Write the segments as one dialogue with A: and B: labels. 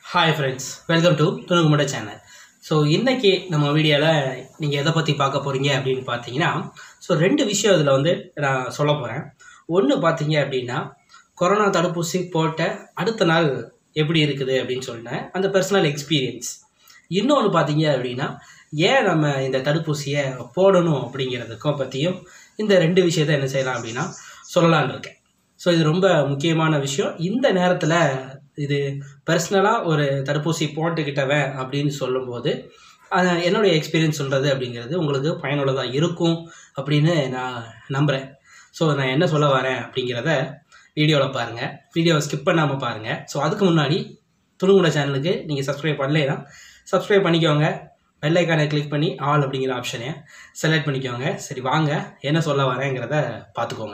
A: hi friends welcome to துணுகுமுட channel so இன்னைக்கு நம்ம வீடியோவில் நீங்கள் எதை பற்றி பார்க்க போகிறீங்க அப்படின்னு பார்த்தீங்கன்னா ஸோ ரெண்டு விஷயம் இதில் வந்து நான் சொல்ல போகிறேன் ஒன்று பார்த்தீங்க அப்படின்னா கொரோனா தடுப்பூசி போட்ட அடுத்த நாள் எப்படி இருக்குது அப்படின்னு சொன்னேன் அந்த பர்சனல் எக்ஸ்பீரியன்ஸ் இன்னொன்று பார்த்தீங்க அப்படின்னா ஏன் நம்ம இந்த தடுப்பூசியை போடணும் அப்படிங்கிறதுக்கும் பற்றியும் இந்த ரெண்டு விஷயத்தை என்ன செய்யலாம் அப்படின்னா சொல்லலான்னு இருக்கேன் ஸோ இது ரொம்ப முக்கியமான விஷயம் இந்த நேரத்தில் இது பர்சனலாக ஒரு தடுப்பூசி போட்டுக்கிட்டவன் அப்படின்னு சொல்லும்போது அஹ், என்னுடைய எக்ஸ்பீரியன்ஸ் சொல்கிறது அப்படிங்கிறது உங்களுக்கு பயனுள்ளதாக இருக்கும் அப்படின்னு நான் நம்புகிறேன் ஸோ நான் என்ன சொல்ல வரேன் அப்படிங்கிறத வீடியோவில் பாருங்கள் வீடியோவை ஸ்கிப் பண்ணாமல் பாருங்கள் ஸோ அதுக்கு முன்னாடி துணுங்குட சேனலுக்கு நீங்கள் சப்ஸ்கிரைப் பண்ணலைன்னா சப்ஸ்கிரைப் பண்ணிக்கோங்க பெல் ஐக்கானை கிளிக் பண்ணி ஆல் அப்படிங்கிற ஆப்ஷனை செலக்ட் பண்ணிக்கோங்க சரி வாங்க என்ன சொல்ல வரேங்கிறத பார்த்துக்கோங்க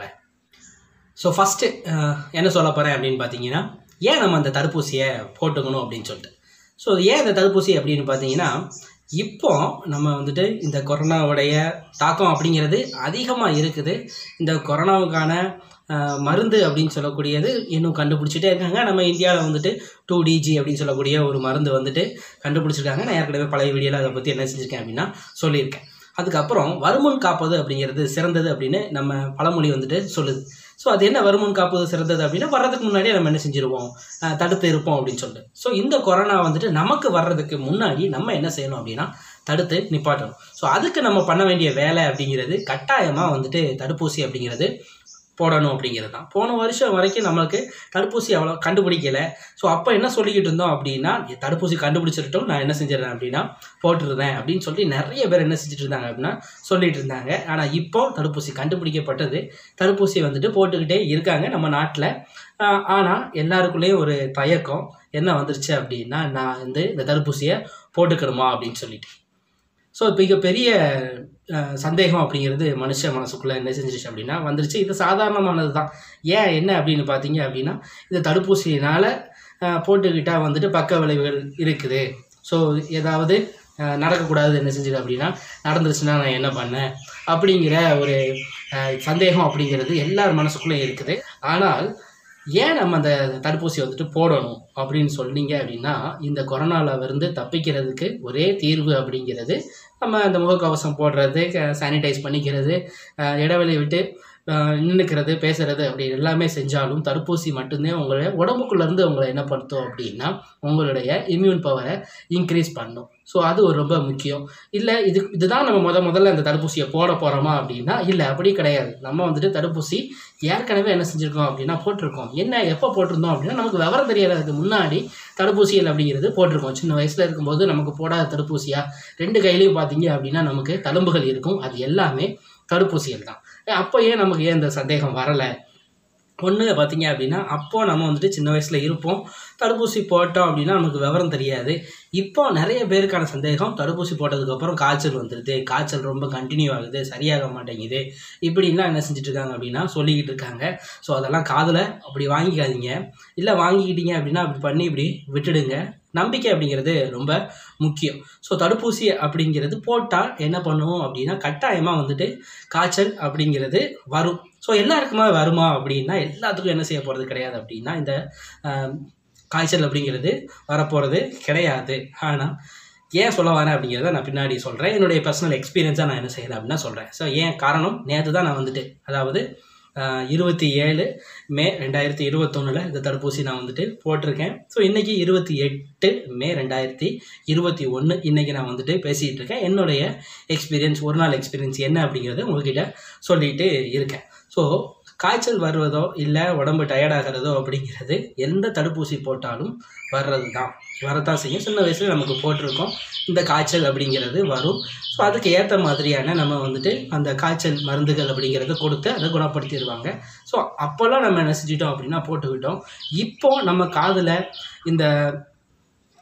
A: ஸோ ஃபஸ்ட்டு என்ன சொல்ல போகிறேன் அப்படின்னு பார்த்தீங்கன்னா ஏன் நம்ம அந்த தடுப்பூசியை போட்டுக்கணும் அப்படின்னு சொல்லிட்டு ஸோ ஏன் இந்த தடுப்பூசி அப்படின்னு பார்த்தீங்கன்னா இப்போ நம்ம வந்துட்டு இந்த கொரோனாவுடைய தாக்கம் அப்படிங்கிறது அதிகமாக இருக்குது இந்த கொரோனாவுக்கான அஹ், மருந்து அப்படின்னு சொல்லக்கூடியது இன்னும் கண்டுபிடிச்சிட்டே இருக்காங்க நம்ம இந்தியாவில் வந்துட்டு டூ டிஜி அப்படின்னு சொல்லக்கூடிய ஒரு மருந்து வந்துட்டு கண்டுபிடிச்சிருக்காங்க நான் ஏற்கனவே பழைய வீடியோவில் அதை பற்றி என்ன செஞ்சுருக்கேன் அப்படின்னா சொல்லியிருக்கேன் அதுக்கப்புறம் வருமுன் காப்பது அப்படிங்கிறது சிறந்தது அப்படின்னு நம்ம பழமொழி வந்துட்டு சொல்லுது ஸோ அது என்ன வருமுன் காப்பது சிறந்தது அப்படின்னா வர்றதுக்கு முன்னாடியே நம்ம என்ன செஞ்சிருவோம் அஹ் தடுத்து இருப்போம் அப்படின்னு சொல்லிட்டு ஸோ இந்த கொரோனா வந்துட்டு நமக்கு வர்றதுக்கு முன்னாடி நம்ம என்ன செய்யணும் அப்படின்னா தடுத்து நிப்பாட்டணும் ஸோ அதுக்கு நம்ம பண்ண வேண்டிய வேலை அப்படிங்கிறது கட்டாயமாக வந்துட்டு தடுப்பூசி அப்படிங்கிறது போடணும் அப்படிங்கிறது தான் போன வருஷம் வரைக்கும் நம்மளுக்கு தடுப்பூசி அவ்வளோ கண்டுபிடிக்கல ஸோ அப்போ என்ன சொல்லிக்கிட்டு இருந்தோம் அப்படின்னா தடுப்பூசி கண்டுபிடிச்சிருட்டோம் நான் என்ன செஞ்சிடறேன் அப்படின்னா போட்டுருந்தேன் அப்படின்னு சொல்லி நிறைய பேர் என்ன செஞ்சுட்டு இருந்தாங்க அப்படின்னா சொல்லிட்டு இருந்தாங்க ஆனால் இப்போ தடுப்பூசி கண்டுபிடிக்கப்பட்டது தடுப்பூசி வந்துட்டு போட்டுக்கிட்டே இருக்காங்க நம்ம நாட்டில் ஆனால் எல்லாருக்குள்ளேயும் ஒரு தயக்கம் என்ன வந்துருச்சு அப்படின்னா நான் வந்து இந்த தடுப்பூசியை போட்டுக்கணுமா அப்படின்னு சொல்லிட்டு ஸோ இப்போ இங்கே பெரிய அஹ், சந்தேகம் அப்படிங்கிறது மனுஷ மனசுக்குள்ளே என்ன செஞ்சிருச்சு அப்படின்னா வந்துருச்சு இது சாதாரணமானது தான் ஏன் என்ன அப்படின்னு பார்த்தீங்க அப்படின்னா இந்த தடுப்பூசியினால் போட்டுக்கிட்டால் வந்துட்டு பக்க விளைவுகள் இருக்குது ஸோ ஏதாவது அஹ், நடக்கக்கூடாது என்ன செஞ்சது அப்படின்னா நடந்துருச்சுன்னா நான் என்ன பண்ணேன் அப்படிங்கிற ஒரு அஹ், சந்தேகம் அப்படிங்கிறது எல்லார் மனசுக்குள்ளே இருக்குது ஆனால் ஏன் நம்ம அந்த தடுப்பூசி வந்துட்டு போடணும் அப்படின்னு சொன்னீங்க அப்படின்னா இந்த கொரோனாவில் இருந்து தப்பிக்கிறதுக்கு ஒரே தீர்வு அப்படிங்கிறது நம்ம அந்த முகக்கவசம் போடுறது சானிடைஸ் பண்ணிக்கிறது அஹ், இடைவெளி விட்டு நின்றுக்கிறது பேசுறது அப்படி எல்லாமே செஞ்சாலும் தடுப்பூசி மட்டும்தான் உங்களை உடம்புக்குள்ளேருந்து உங்களை என்ன படுத்தும் அப்படின்னா உங்களுடைய இம்யூன் பவரை இன்க்ரீஸ் பண்ணும் ஸோ அது ஒரு ரொம்ப முக்கியம் இல்லை இது இதுதான் நம்ம முத முதல்ல அந்த தடுப்பூசியை போட போகிறோமா அப்படின்னா இல்லை அப்படி கிடையாது நம்ம வந்துட்டு தடுப்பூசி ஏற்கனவே என்ன செஞ்சுருக்கோம் அப்படின்னா போட்டிருக்கோம் என்ன எப்போ போட்டிருந்தோம் அப்படின்னா நமக்கு விவரம் தெரியாததுக்கு முன்னாடி தடுப்பூசிகள் அப்படிங்கிறது போட்டிருக்கோம் சின்ன வயசில் இருக்கும்போது நமக்கு போடாத தடுப்பூசியா ரெண்டு கையிலையும் பார்த்தீங்க அப்படின்னா நமக்கு தழும்புகள் இருக்கும் அது எல்லாமே தடுப்பூசிகள் தான் அப்போ ஏன் நமக்கு ஏன் இந்த சந்தேகம் வரலை ஒன்று பார்த்தீங்க அப்படின்னா அப்போ நம்ம வந்துட்டு சின்ன வயசில் இருப்போம் தடுப்பூசி போட்டோம் அப்படின்னா நமக்கு விவரம் தெரியாது இப்போ நிறைய பேருக்கான சந்தேகம் தடுப்பூசி போட்டதுக்கப்புறம் காய்ச்சல் வந்துடுது காய்ச்சல் ரொம்ப கண்டினியூ ஆகுது சரியாக மாட்டேங்குது இப்படின்லாம் என்ன செஞ்சுட்டு இருக்காங்க அப்படின்னா சொல்லிக்கிட்டு இருக்காங்க ஸோ அதெல்லாம் காதில் அப்படி வாங்கிக்காதீங்க இல்லை வாங்கிக்கிட்டீங்க அப்படின்னா அப்படி பண்ணி இப்படி விட்டுடுங்க நம்பிக்கை அப்படிங்கிறது ரொம்ப முக்கியம் ஸோ தடுப்பூசி அப்படிங்கிறது போட்டால் என்ன பண்ணுவோம் அப்படின்னா கட்டாயமாக வந்துட்டு காய்ச்சல் அப்படிங்கிறது வரும் ஸோ எல்லாருக்குமே வருமா அப்படின்னா எல்லாத்துக்கும் என்ன செய்ய போகிறது கிடையாது அப்படின்னா இந்த ஆம், காய்ச்சல் அப்படிங்கிறது வரப்போகிறது கிடையாது ஆனால் ஏன் சொல்ல வரேன் அப்படிங்கிறத நான் பின்னாடி சொல்கிறேன் என்னுடைய பர்சனல் எக்ஸ்பீரியன்ஸாக நான் என்ன செய்கிறேன் அப்படின்னா சொல்கிறேன் ஸோ ஏன் காரணம் நேற்று தான் நான் வந்துட்டு அதாவது இருபத்தி ஏழு மே ரெண்டாயிரத்தி இருபத்தொன்னில் இந்த தடுப்பூசி நான் வந்துட்டு போட்டிருக்கேன் ஸோ இன்றைக்கி இருபத்தி எட்டு மே ரெண்டாயிரத்தி இருபத்தி ஒன்று இன்றைக்கி நான் வந்துட்டு பேசிகிட்டு இருக்கேன் என்னுடைய எக்ஸ்பீரியன்ஸ் ஒரு நாள் எக்ஸ்பீரியன்ஸ் என்ன அப்படிங்கிறத உங்ககிட்ட சொல்லிட்டு இருக்கேன் ஸோ காய்ச்சல் வருவதோ இல்லை உடம்பு டயர்டாகிறதோ அப்படிங்கிறது எந்த தடுப்பூசி போட்டாலும் வர்றது தான் வரத்தான் செய்யும் சின்ன வயசில் நமக்கு போட்டிருக்கோம் இந்த காய்ச்சல் அப்படிங்கிறது வரும் ஸோ அதுக்கு ஏற்ற மாதிரியான நம்ம வந்துட்டு அந்த காய்ச்சல் மருந்துகள் அப்படிங்கிறத கொடுத்து அதை குணப்படுத்திடுவாங்க ஸோ அப்போல்லாம் நம்ம என்ன செஞ்சிட்டோம் அப்படின்னா போட்டுக்கிட்டோம் இப்போ நம்ம காதில் இந்த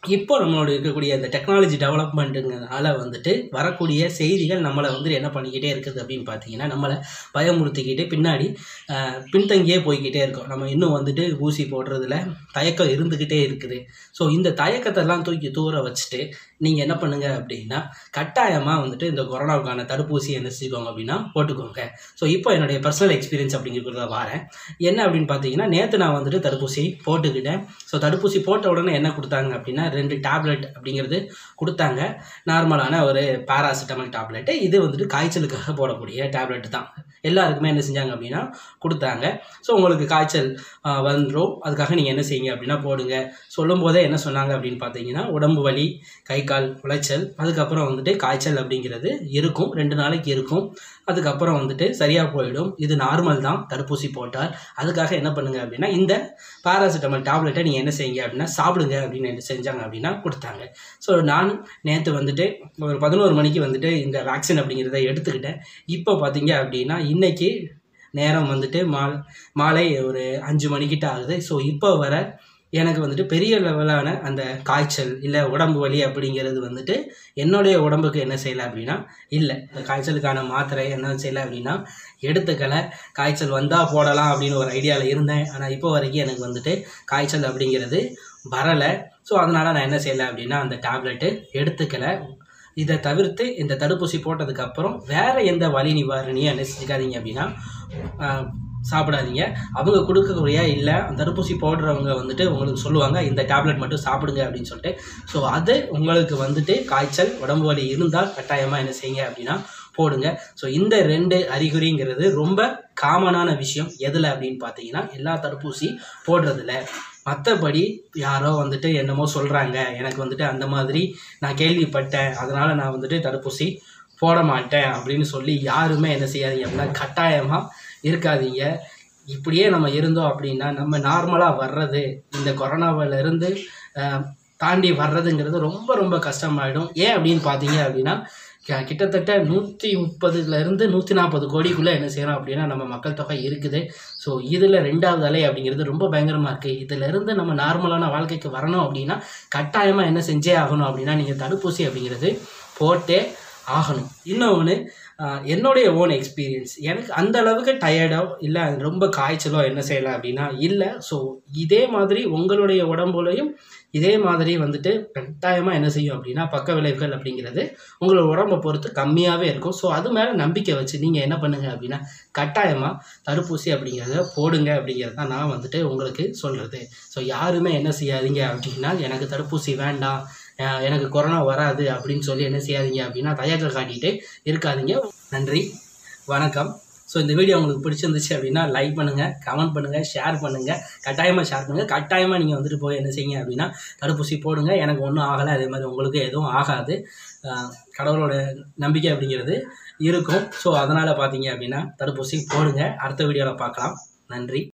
A: இப்போ நம்மளோட இருக்கக்கூடிய அந்த டெக்னாலஜி டெவலப்மெண்ட்டுங்கிறனால வந்துட்டு வரக்கூடிய செய்திகள் நம்மளை வந்து என்ன பண்ணிக்கிட்டே இருக்குது அப்படின்னு பார்த்தீங்கன்னா நம்மளை பயமுறுத்திக்கிட்டு பின்னாடி ஆஹ், பின்தங்கியே போய்க்கிட்டே இருக்கோம் நம்ம இன்னும் வந்துட்டு ஊசி போடுறதுல தயக்கம் இருந்துக்கிட்டே இருக்குது ஸோ இந்த தயக்கத்தெல்லாம் தூக்கி தூர வச்சுட்டு நீங்கள் என்ன பண்ணுங்க அப்படின்னா கட்டாயமாக வந்துட்டு இந்த கொரோனாவுக்கான தடுப்பூசி என்ன செஞ்சுக்கோங்க அப்படின்னா போட்டுக்கோங்க ஸோ இப்போ என்னுடைய பர்சனல் எக்ஸ்பீரியன்ஸ் அப்படிங்கிறத வரேன் என்ன அப்படின்னு பார்த்தீங்கன்னா நேற்று நான் வந்துட்டு தடுப்பூசி போட்டுக்கிட்டேன் ஸோ தடுப்பூசி போட்ட உடனே என்ன கொடுத்தாங்க அப்படின்னா ரெண்டு டேப்லெட் அப்படிங்கிறது கொடுத்தாங்க நார்மலான ஒரு பாராசிட்டமல் டேப்லெட்டு இது வந்துட்டு காய்ச்சலுக்காக போடக்கூடிய டேப்லெட் தான் எல்லாருக்குமே என்ன செஞ்சாங்க அப்படின்னா கொடுத்தாங்க ஸோ உங்களுக்கு காய்ச்சல் ஆஹ், வந்துரும் அதுக்காக நீங்கள் என்ன செய்யுங்க அப்படின்னா போடுங்க சொல்லும் போதே என்ன சொன்னாங்க அப்படின்னு பார்த்தீங்கன்னா உடம்பு வலி கை கால் உளைச்சல் அதுக்கப்புறம் வந்துட்டு காய்ச்சல் அப்படிங்கிறது இருக்கும் ரெண்டு நாளைக்கு இருக்கும் அதுக்கப்புறம் வந்துட்டு சரியாக போயிடும் இது நார்மல் தான் தடுப்பூசி போட்டால் அதுக்காக என்ன பண்ணுங்க அப்படின்னா இந்த பாராசிட்டமல் டேப்லெட்டை நீங்கள் என்ன செய்யுங்க அப்படின்னா சாப்பிடுங்க அப்படின்னு என்ன செஞ்சாங்க அப்படின்னா கொடுத்தாங்க ஸோ நான் நேற்று வந்துட்டு ஒரு பதினோரு மணிக்கு வந்துட்டு இந்த வேக்சின் அப்படிங்கிறத எடுத்துக்கிட்டேன் இப்போ பார்த்தீங்க அப்படின்னா இன்னைக்கு நேரம் வந்துட்டு மா மாலை ஒரு அஞ்சு மணிக்கிட்ட ஆகுது ஸோ இப்போ வர எனக்கு வந்துட்டு பெரிய லெவலான அந்த காய்ச்சல் இல்லை உடம்பு வலி அப்படிங்கிறது வந்துட்டு என்னுடைய உடம்புக்கு என்ன செய்யலை அப்படின்னா இல்லை இந்த காய்ச்சலுக்கான மாத்திரை என்ன செய்யலை அப்படின்னா எடுத்துக்கலை காய்ச்சல் வந்தால் போடலாம் அப்படின்னு ஒரு ஐடியாவில் இருந்தேன் ஆனால் இப்போ வரைக்கும் எனக்கு வந்துட்டு காய்ச்சல் அப்படிங்கிறது வரலை ஸோ அதனால் நான் என்ன செய்யலை அப்படின்னா அந்த டேப்லெட்டு எடுத்துக்கலை இதை தவிர்த்து இந்த தடுப்பூசி போட்டதுக்கப்புறம் வேறு எந்த வலி நிவாரணியும் என்ன செஞ்சுக்காதீங்க அப்படின்னா ஆஹ், சாப்பிடாதீங்க அவங்க கொடுக்கக்கூடிய இல்லை தடுப்பூசி போடுறவங்க வந்துட்டு உங்களுக்கு சொல்லுவாங்க இந்த டேப்லெட் மட்டும் சாப்பிடுங்க அப்படின்னு சொல்லிட்டு ஸோ அது உங்களுக்கு வந்துட்டு காய்ச்சல் உடம்பு வலி இருந்தால் கட்டாயமாக என்ன செய்யுங்க அப்படின்னா போடுங்க ஸோ இந்த ரெண்டு அறிகுறிங்கிறது ரொம்ப காமனான விஷயம் எதில் அப்படின்னு பார்த்தீங்கன்னா எல்லா தடுப்பூசி போடுறதுல மற்றபடி யாரோ வந்துட்டு என்னமோ சொல்கிறாங்க எனக்கு வந்துட்டு அந்த மாதிரி நான் கேள்விப்பட்டேன் அதனால் நான் வந்துட்டு தடுப்பூசி போட மாட்டேன் அப்படின்னு சொல்லி யாருமே என்ன செய்யாதீங்க அப்படின்னா கட்டாயமாக இருக்காதீங்க இப்படியே நம்ம இருந்தோம் அப்படின்னா நம்ம நார்மலாக வர்றது இந்த கொரோனாவிலேருந்து தாண்டி வர்றதுங்கிறது ரொம்ப ரொம்ப கஷ்டமாயிடும் ஏன் அப்படின்னு பார்த்தீங்க அப்படின்னா க- கிட்டத்தட்ட நூற்றி முப்பதுலேருந்து நூற்றி நாற்பது கோடிக்குள்ளே என்ன செய்யறோம் அப்படின்னா நம்ம மக்கள் தொகை இருக்குது ஸோ இதில் ரெண்டாவது அலை அப்படிங்கிறது ரொம்ப பயங்கரமாக இருக்குது இதிலிருந்து நம்ம நார்மலான வாழ்க்கைக்கு வரணும் அப்படின்னா கட்டாயமாக என்ன செஞ்சே ஆகணும் அப்படின்னா நீங்கள் தடுப்பூசி அப்படிங்கிறது போட்டே ஆகணும் இன்னொன்று என்னுடைய ஓன் எக்ஸ்பீரியன்ஸ் எனக்கு அந்த அளவுக்கு டயர்டோ இல்லை ரொம்ப காய்ச்சலோ என்ன செய்யலாம் அப்படின்னா இல்லை ஸோ இதே மாதிரி உங்களுடைய உடம்புலையும் இதே மாதிரி வந்துட்டு கட்டாயமாக என்ன செய்யும் அப்படின்னா பக்க விளைவுகள் அப்படிங்கிறது உங்களோட உடம்பை பொறுத்து கம்மியாகவே இருக்கும் ஸோ அது மேலே நம்பிக்கை வச்சு நீங்கள் என்ன பண்ணுங்க அப்படின்னா கட்டாயமாக தடுப்பூசி அப்படிங்கிறத போடுங்க அப்படிங்கிறது தான் நான் வந்துட்டு உங்களுக்கு சொல்கிறது ஸோ யாருமே என்ன செய்யாதீங்க அப்படின்னா எனக்கு தடுப்பூசி வேண்டாம் அஹ் எனக்கு கொரோனா வராது அப்படின்னு சொல்லி என்ன செய்யாதீங்க அப்படின்னா தயக்கம் காட்டிட்டு இருக்காதீங்க நன்றி வணக்கம் ஸோ இந்த வீடியோ உங்களுக்கு பிடிச்சிருந்துச்சு அப்படின்னா லைக் பண்ணுங்கள் கமெண்ட் பண்ணுங்கள் ஷேர் பண்ணுங்கள் கட்டாயமாக ஷேர் பண்ணுங்கள் கட்டாயமாக நீங்கள் வந்துட்டு போய் என்ன செய்யுங்க அப்படின்னா தடுப்பூசி போடுங்க எனக்கு ஒன்றும் ஆகலை அதே மாதிரி உங்களுக்கு எதுவும் ஆகாது அஹ் கடவுளோட நம்பிக்கை அப்படிங்கிறது இருக்கும் ஸோ அதனால் பார்த்தீங்க அப்படின்னா தடுப்பூசி போடுங்க அடுத்த வீடியோவில் பார்க்கலாம் நன்றி